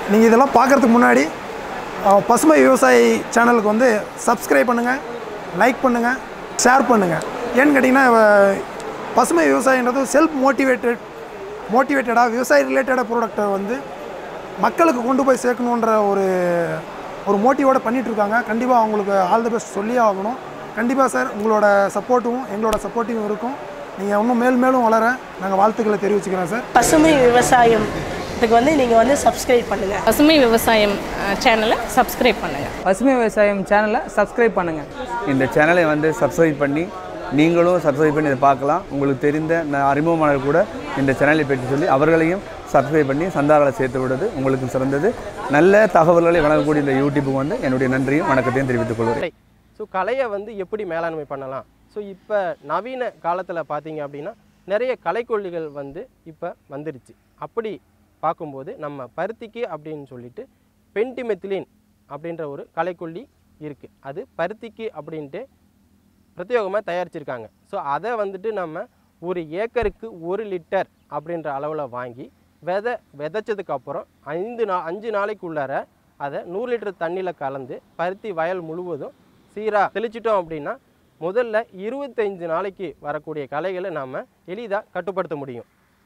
நீங்கள் இதெல்லாம் பார்க்குறதுக்கு முன்னாடி அஹ், பசுமை விவசாயி சேனலுக்கு வந்து சப்ஸ்கிரைப் பண்ணுங்கள் லைக் பண்ணுங்கள் ஷேர் பண்ணுங்கள் ஏன்னு கேட்டிங்கன்னா இவ- பசுமை விவசாயன்றது செல்ஃப் மோட்டிவேட்டட் மோட்டிவேட்டடாக விவசாய ரிலேட்டடாக ப்ராடக்ட்டை வந்து மக்களுக்கு கொண்டு போய் சேர்க்கணுன்ற ஒரு ஒரு மோட்டிவோட பண்ணிட்டு இருக்காங்க கண்டிப்பாக அவங்களுக்கு ஆல் தி பெஸ்ட் சொல்லியே ஆகணும் கண்டிப்பாக சார் உங்களோட சப்போர்ட்டும் எங்களோட சப்போர்ட்டும் இருக்கும் நீங்கள் இன்னும் மேல் மேலும் வளர நாங்கள் வாழ்த்துக்களை தெரிவிச்சுக்கிறோம் சார் பசுமை விவசாயம் இதுக்கு வந்து நீங்கள் வந்து சப்ஸ்கிரைப் பண்ணுங்கள் பசுமை விவசாயம் சேனலை சப்ஸ்கிரைப் பண்ணுங்கள் பசுமை விவசாயம் சேனலை சப்ஸ்கிரைப் பண்ணுங்கள் இந்த சேனலை வந்து சப்ஸ்கிரைப் பண்ணி நீங்களும் சப்ஸ்கிரைப் பண்ணி இதை பார்க்கலாம் உங்களுக்கு தெரிந்த ந- அறிமுகமானவர் கூட இந்த சேனலை பற்றி சொல்லி அவர்களையும் சப்ஸ்கிரைப் பண்ணி சந்தாரால சேர்த்து விடுறது உங்களுக்கு சிறந்தது நல்ல தகவல்களை வழங்கக்கூடிய இந்த யூடியூப்புக்கு வந்து என்னுடைய நன்றியும் வணக்கத்தையும் தெரிவித்துக் கொள்கிறேன் கலை ஸோ கலையை வந்து எப்படி மேலாண்மை பண்ணலாம் ஸோ இப்போ நவீன காலத்தில் பார்த்தீங்க அப்படின்னா நிறைய கலைக்கொல்லிகள் வந்து இப்போ வந்துருச்சு அப்படி பார்க்கும்போது நம்ம பருத்திக்கு அப்படின்னு சொல்லிட்டு பென்டிமெத்திலின் அப்படின்ற ஒரு கலைக்கொல்லி இருக்குது அது பருத்திக்கு அப்படின்ட்டு பிரத்யேகமாக தயாரிச்சிருக்காங்க ஸோ அதை வந்துட்டு நம்ம ஒரு ஏக்கருக்கு ஒரு லிட்டர் அப்படின்ற அளவில் வாங்கி விதை விதைச்சதுக்கு அப்புறம் ஐந்து நா அஞ்சு நாளைக்குள்ளார அதை நூறு லிட்டர் தண்ணியில் கலந்து பருத்தி வயல் முழுவதும் சீராக தெளிச்சிட்டோம் அப்படின்னா முதல்ல இருபத்தைந்து நாளைக்கு வரக்கூடிய களைகளை நாம் எளிதாக கட்டுப்படுத்த முடியும்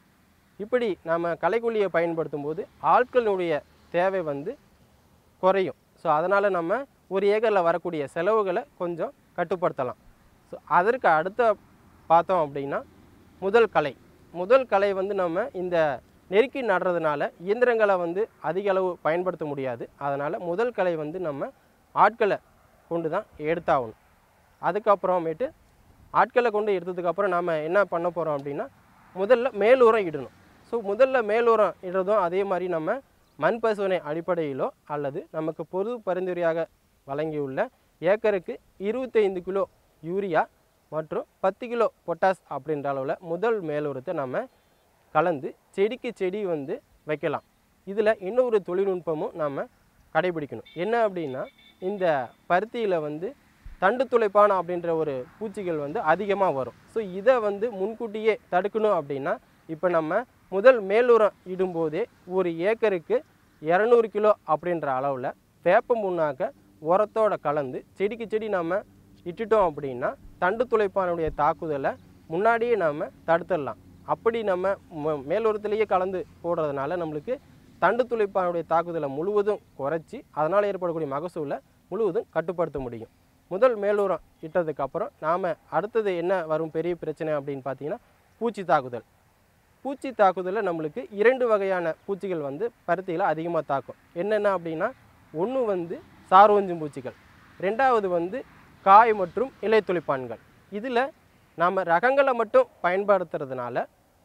இப்படி நாம் களைக்கொல்லியை பயன்படுத்தும் போது ஆட்களுடைய தேவை வந்து குறையும் ஸோ அதனால் நம்ம ஒரு ஏக்கரில் வரக்கூடிய செலவுகளை கொஞ்சம் கட்டுப்படுத்தலாம் ஸோ அதற்கு அடுத்த பார்த்தோம் அப்படின்னா முதல் கலை முதல் கலை வந்து நம்ம இந்த நெருக்கி நடுறதுனால இயந்திரங்களை வந்து அதிக அளவு பயன்படுத்த முடியாது அதனால் முதல் கலை வந்து நம்ம ஆட்களை கொண்டு தான் எடுத்தாகணும் அதுக்கப்புறமேட்டு ஆட்களை கொண்டு எடுத்ததுக்கப்புறம் நாம் என்ன பண்ண போகிறோம் அப்படின்னா முதல்ல மேலுரம் இடணும் ஸோ முதல்ல மேலுரம் இடுறதும் அதே மாதிரி நம்ம மண் பசுவனை அடிப்படையிலோ அல்லது நமக்கு பொது பரிந்துரையாக வழங்கியுள்ள ஏக்கருக்கு இருபத்தைந்து கிலோ யூரியா மற்றும் பத்து கிலோ பொட்டாஸ் அப்படின்ற அளவில் முதல் மேலுரத்தை நம்ம கலந்து செடிக்கு செடி வந்து வைக்கலாம் இதில் இன்னொரு தொழில்நுட்பமும் நம்ம கடைபிடிக்கணும் என்ன அப்படின்னா இந்த பருத்தியில் வந்து தண்டு துளைப்பான் அப்படின்ற ஒரு பூச்சிகள் வந்து அதிகமாக வரும் ஸோ இதை வந்து முன்கூட்டியே தடுக்கணும் அப்படின்னா இப்போ நம்ம முதல் மேலுரம் இடும்போதே ஒரு ஏக்கருக்கு இரநூறு கிலோ அப்படின்ற அளவில் வேப்ப முன்னாக்க உரத்தோட கலந்து செடிக்கு செடி நம்ம இட்டுட்டோம் அப்படின்னா தண்டு துளைப்பானுடைய தாக்குதலை முன்னாடியே நம்ம தடுத்துடலாம் அப்படி நம்ம ம- மேலுரத்திலேயே கலந்து போடுறதுனால நம்மளுக்கு தண்டு துளைப்பானுடைய தாக்குதலை முழுவதும் குறைச்சி அதனால் ஏற்படக்கூடிய மகசூலை முழுவதும் கட்டுப்படுத்த முடியும் முதல் மேலுரம் இட்டதுக்கு அப்புறம் நாம் அடுத்தது என்ன வரும் பெரிய பிரச்சனை அப்படின்னு பார்த்தீங்கன்னா பூச்சி தாக்குதல் பூச்சி தாக்குதலில் நம்மளுக்கு இரண்டு வகையான பூச்சிகள் வந்து பருத்தியில் அதிகமாக தாக்கும் என்னென்ன அப்படின்னா ஒன்று வந்து சார்வஞ்சும் பூச்சிகள் ரெண்டாவது வந்து காய் மற்றும் இலை துளிப்பான்கள் இதில் நாம் ரகங்களை மட்டும் பயன்படுத்துறதுனால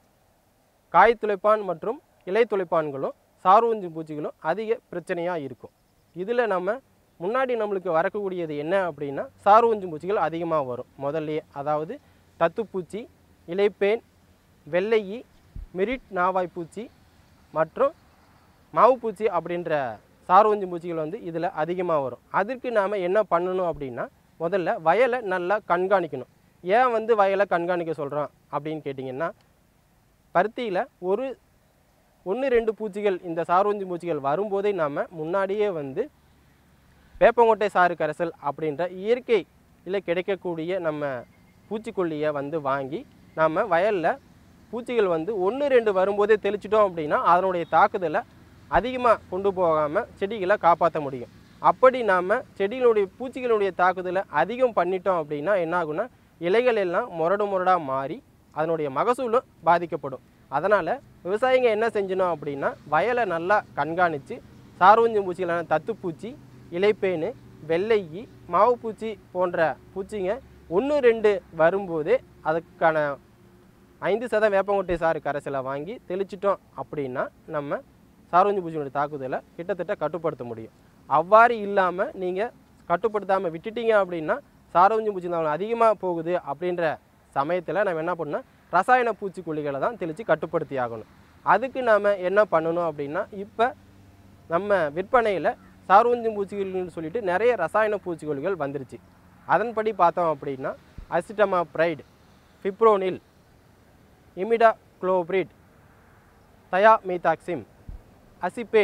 காய் துளைப்பான் மற்றும் இலை துளைப்பான்களும் சார்வஞ்சும் பூச்சிகளும் அதிக பிரச்சனையாக இருக்கும் இதில் நம்ம முன்னாடி நம்மளுக்கு வரக்கூடியது என்ன அப்படின்னா சார்வஞ்சும் பூச்சிகள் அதிகமாக வரும் முதல்லயே அதாவது தத்துப்பூச்சி இலைப்பேன் வெள்ளையி மெரிட் நாவாய் பூச்சி மற்றும் மாவுப்பூச்சி அப்படின்ற சார்வஞ்சி பூச்சிகள் வந்து இதில் அதிகமாக வரும் அதற்கு நாம் என்ன பண்ணணும் அப்படின்னா முதல்ல வயலை நல்லா கண்காணிக்கணும் ஏன் வந்து வயலை கண்காணிக்க சொல்கிறோம் அப்படின்னு கேட்டிங்கன்னா பருத்தியில் ஒரு ஒன்று ரெண்டு பூச்சிகள் இந்த சார்வஞ்சி பூச்சிகள் வரும்போதே நாம் முன்னாடியே வந்து வேப்பங்கொட்டை சாறு கரைசல் அப்படின்ற இயற்கை இல்லை கிடைக்கக்கூடிய நம்ம பூச்சிக்கொல்லியை வந்து வாங்கி நாம் வயலில் பூச்சிகள் வந்து ஒன்று ரெண்டு வரும்போதே தெளிச்சிட்டோம் அப்படின்னா அதனுடைய தாக்குதலை அதிகமாக கொண்டு போகாமல் செடிகளை காப்பாற்ற முடியும் அப்படி நாம் செடிகளுடைய பூச்சிகளுடைய தாக்குதலை அதிகம் பண்ணிட்டோம் அப்படின்னா என்ன ஆகும்னா இலைகள் எல்லாம் முரடு முரடாக மாறி அதனுடைய மகசூலும் பாதிக்கப்படும் அதனால் விவசாயிங்க என்ன செஞ்சணும் அப்படின்னா வயலை நல்லா கண்காணித்து சார்வஞ்சி பூச்சிகளான தத்துப்பூச்சி இலைப்பேனு வெள்ளையி மாவுப்பூச்சி போன்ற பூச்சிங்க ஒன்று ரெண்டு வரும்போதே அதுக்கான ஐந்து சதம் வேப்பங்கொட்டை சாறு கரைசலை வாங்கி தெளிச்சிட்டோம் அப்படின்னா நம்ம சார்வஞ்சி பூச்சியினுடைய தாக்குதலை கிட்டத்தட்ட கட்டுப்படுத்த முடியும் அவ்வாறு இல்லாமல் நீங்கள் கட்டுப்படுத்தாமல் விட்டுட்டீங்க அப்படின்னா சாரவஞ்சி பூச்சி தான் அதிகமாக போகுது அப்படின்ற சமயத்தில் நம்ம என்ன பண்ணணும் ரசாயன பூச்சிக்கொல்லிகளை தான் தெளித்து கட்டுப்படுத்தி ஆகணும் அதுக்கு நாம் என்ன பண்ணணும் அப்படின்னா இப்போ நம்ம விற்பனையில் சார்வஞ்சி பூச்சிகள்னு சொல்லிட்டு நிறைய ரசாயன பூச்சிக்கொல்லிகள் வந்துருச்சு அதன்படி பார்த்தோம் அப்படின்னா acetamiprid fipronil imidacloprid thiamethoxam acephate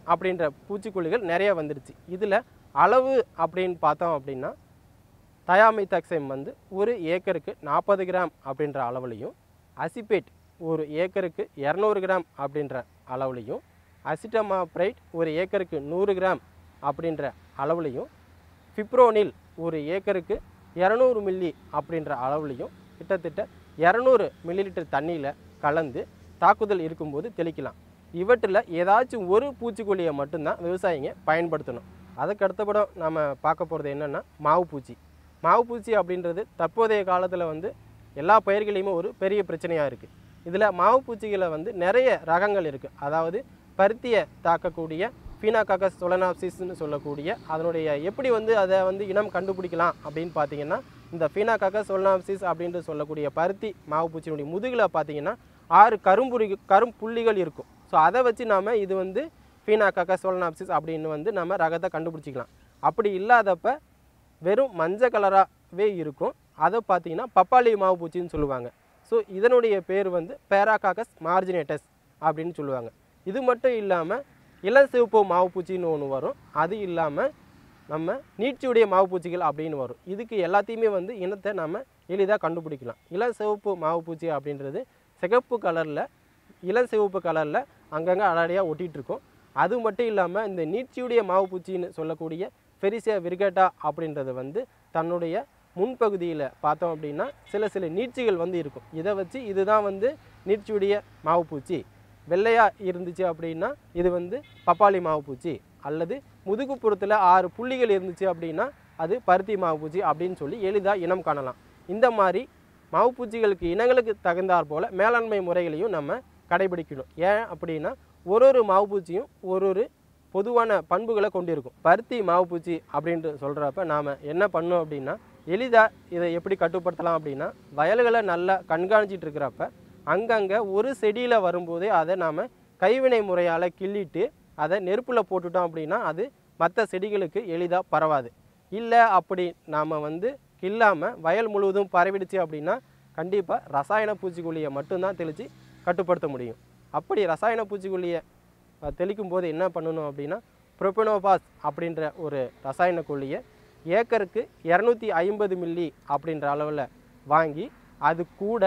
அப்படின்ற பூச்சிக்கொல்லிகள் நிறைய வந்துடுச்சு இதில் அளவு அப்படின்னு பார்த்தோம் அப்படின்னா தயாமித்தாக்சைம் வந்து ஒரு ஏக்கருக்கு நாற்பது கிராம் அப்படின்ற அளவுலையும் அசிபேட் ஒரு ஏக்கருக்கு இரநூறு கிராம் அப்படின்ற அளவுலையும் அசிட்டமாப்ரைட் ஒரு ஏக்கருக்கு நூறு கிராம் அப்படின்ற அளவுலையும் ஃபிப்ரோனில் ஒரு ஏக்கருக்கு இரநூறு மில்லி அப்படின்ற அளவுலையும் கிட்டத்தட்ட இரநூறு மில்லிலிட்டர் தண்ணியில் கலந்து தாக்குதல் இருக்கும்போது தெளிக்கலாம் இவற்றில் ஏதாச்சும் ஒரு பூச்சிக்கொல்லியை மட்டும்தான் விவசாயிங்க பயன்படுத்தணும் அதுக்கு அடுத்தபடம் நம்ம பார்க்க போகிறது என்னென்னா மாவு பூச்சி மாவு பூச்சி அப்படின்றது தற்போதைய காலத்தில் வந்து எல்லா பயிர்களையுமே ஒரு பெரிய பிரச்சனையாக இருக்குது இதில் மாவு பூச்சிகளை வந்து நிறைய ரகங்கள் இருக்குது அதாவது பருத்தியை தாக்கக்கூடிய ஃபீனாகாக்கஸ் சொலனாப்சிஸ்னு சொல்லக்கூடிய அதனுடைய எப்படி வந்து அதை வந்து இனம் கண்டுபிடிக்கலாம் அப்படின்னு பார்த்தீங்கன்னா இந்த ஃபீனாகாக்கஸ் சொலனாப்சிஸ் அப்படின்ட்டு சொல்லக்கூடிய பருத்தி மாவு பூச்சியினுடைய முதுகில் பார்த்தீங்கன்னா ஆறு கரும்புரி கரும்புள்ளிகள் இருக்கும் ஸோ அதை வச்சு நாம் இது வந்து ஃபீனாகாக்கஸ் சொலனாப்சிஸ் அப்படின்னு வந்து நம்ம ரகத்தை கண்டுபிடிச்சிக்கலாம் அப்படி இல்லாதப்ப வெறும் மஞ்சள் கலராகவே இருக்கும் அதை பார்த்தீங்கன்னா பப்பாளி மாவு பூச்சின்னு சொல்லுவாங்க ஸோ இதனுடைய பேர் வந்து பேராகாக்கஸ் மார்ஜினேட்டஸ் அப்படின்னு சொல்லுவாங்க இது மட்டும் இல்லாமல் இளஞ்சிவப்பு மாவு பூச்சின்னு ஒன்று வரும் அது இல்லாமல் நம்ம நீட்சியுடைய மாவு பூச்சிகள் அப்படின்னு வரும் இதுக்கு எல்லாத்தையுமே வந்து இனத்தை நம்ம எளிதாக கண்டுபிடிக்கலாம் இளம் சிவப்பு மாவு பூச்சி அப்படின்றது சிகப்பு கலரில் இளம் சிவப்பு கலரில் அங்கங்கே அடடியாக ஒட்டிகிட்டு இருக்கும் அது மட்டும் இல்லாமல் இந்த நீட்சியுடைய மாவு பூச்சின்னு சொல்லக்கூடிய ஃபெரிசியா விரிகட்டா அப்படின்றது வந்து தன்னுடைய முன்பகுதியில் பார்த்தோம் அப்படின்னா சில சில நீட்சிகள் வந்து இருக்கும் இதை வச்சு இதுதான் வந்து நீட்சியுடைய மாவு பூச்சி வெள்ளையாக இருந்துச்சு அப்படின்னா இது வந்து பப்பாளி மாவு பூச்சி அல்லது முதுகுப்புறத்தில் ஆறு புள்ளிகள் இருந்துச்சு அப்படின்னா அது பருத்தி மாவு பூச்சி அப்படின்னு சொல்லி எளிதாக இனம் காணலாம் இந்த மாதிரி மாவு பூச்சிகளுக்கு இனங்களுக்கு தகுந்தாற் போல் மேலாண்மை முறைகளையும் நம்ம கடைபிடிக்கணும் ஏன் அப்படின்னா ஒரு ஒரு மாவு பூச்சியும் ஒரு ஒரு பொதுவான பண்புகளை கொண்டிருக்கும் பருத்தி மாவு பூச்சி அப்படின்ட்டு சொல்கிறப்ப நாம் என்ன பண்ணோம் அப்படின்னா எளிதாக இதை எப்படி கட்டுப்படுத்தலாம் அப்படின்னா வயல்களை நல்லா கண்காணிச்சிட்டு இருக்கிறப்ப அங்கங்கே ஒரு செடியில் வரும்போதே அதை நாம் கைவினை முறையால் கிள்ளிட்டு அதை நெருப்பில் போட்டுட்டோம் அப்படின்னா அது மற்ற செடிகளுக்கு எளிதாக பரவாது இல்லை அப்படி நாம் வந்து கில்லாமல் வயல் முழுவதும் பரவிடுச்சு அப்படின்னா கண்டிப்பாக ரசாயன பூச்சிக்கொல்லியை மட்டும்தான் தெளித்து கட்டுப்படுத்த முடியும் அப்படி ரசாயன பூச்சிக்கொல்லியை அஹ், தெளிக்கும் போது என்ன பண்ணணும் அப்படின்னா ப்ரொபனோபாஸ் அப்படின்ற ஒரு ரசாயன கொல்லியை ஏக்கருக்கு இரநூத்தி ஐம்பது மில்லி அப்படின்ற அளவில் வாங்கி அது கூட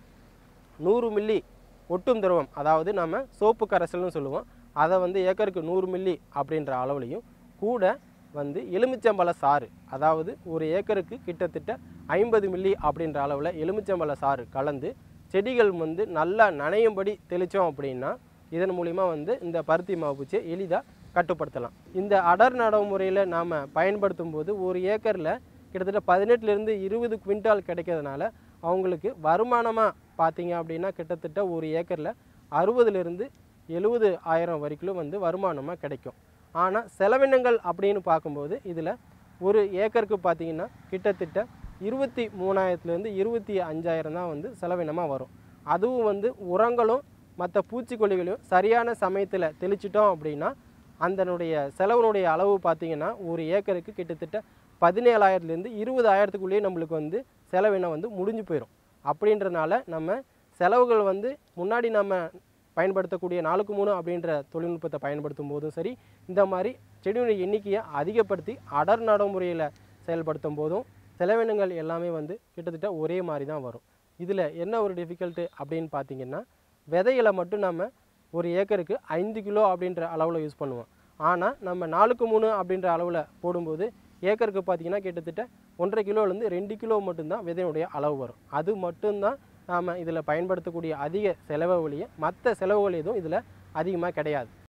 நூறு மில்லி ஒட்டும் திரவம் அதாவது நம்ம சோப்பு கரைசல்னு சொல்லுவோம் அதை வந்து ஏக்கருக்கு நூறு மில்லி அப்படின்ற அளவுலையும் கூட வந்து எலுமிச்சம்பழ சாறு அதாவது ஒரு ஏக்கருக்கு கிட்டத்தட்ட ஐம்பது மில்லி அப்படின்ற அளவில் எலுமிச்சம்பழ சாறு கலந்து செடிகள் வந்து நல்லா நனையும்படி தெளித்தோம் அப்படின்னா இதன் மூலிமா வந்து இந்த பருத்தி மாவு பூச்சியை எளிதாக கட்டுப்படுத்தலாம் இந்த அடர் நடைமுறையில் நாம் பயன்படுத்தும் போது ஒரு ஏக்கரில் கிட்டத்தட்ட பதினெட்டுலேருந்து இருபது குவிண்டால் கிடைக்கிறதுனால அவங்களுக்கு வருமானமாக பார்த்தீங்க அப்படின்னா கிட்டத்தட்ட ஒரு ஏக்கரில் அறுபதுலேருந்து எழுபது ஆயிரம் வரைக்கும் வந்து வருமானமாக கிடைக்கும் ஆனால் செலவினங்கள் அப்படின்னு பார்க்கும்போது இதில் ஒரு ஏக்கருக்கு பார்த்தீங்கன்னா கிட்டத்தட்ட இருபத்தி மூணாயிரத்துலேருந்து இருபத்தி அஞ்சாயிரம் தான் வந்து செலவினமாக வரும் அதுவும் வந்து உரங்களும் மற்ற பூச்சிக்கொல்லிகளையும் சரியான சமயத்தில் தெளிச்சிட்டோம் அப்படின்னா அதனுடைய செலவினுடைய அளவு பார்த்தீங்கன்னா ஒரு ஏக்கருக்கு கிட்டத்தட்ட பதினேழாயிரத்துலேருந்து இருபதாயிரத்துக்குள்ளேயே நம்மளுக்கு வந்து செலவினம் வந்து முடிஞ்சு போயிடும் அப்படின்றனால நம்ம செலவுகள் வந்து முன்னாடி நம்ம பயன்படுத்தக்கூடிய நாலுக்கு மூணு அப்படின்ற தொழில்நுட்பத்தை பயன்படுத்தும் போதும் சரி இந்த மாதிரி செடியுடைய எண்ணிக்கையை அதிகப்படுத்தி அடர் நடைமுறையில் செயல்படுத்தும் போதும் செலவினங்கள் எல்லாமே வந்து கிட்டத்தட்ட ஒரே மாதிரி தான் வரும் இதில் என்ன ஒரு டிஃபிகல்ட்டு அப்படின்னு பார்த்தீங்கன்னா விதைகளை மட்டும் நம்ம ஒரு ஏக்கருக்கு ஐந்து கிலோ அப்படின்ற அளவில் யூஸ் பண்ணுவோம் ஆனால் நம்ம நாலுக்கு மூணு அப்படின்ற அளவில் போடும்போது ஏக்கருக்கு பார்த்தீங்கன்னா கிட்டத்தட்ட ஒன்றரை கிலோலேருந்து ரெண்டு கிலோ மட்டும்தான் விதையுடைய அளவு வரும் அது மட்டும்தான் நாம் இதில் பயன்படுத்தக்கூடிய அதிக செலவு வழியை மற்ற செலவுகள் எதுவும் இதில் அதிகமாக கிடையாது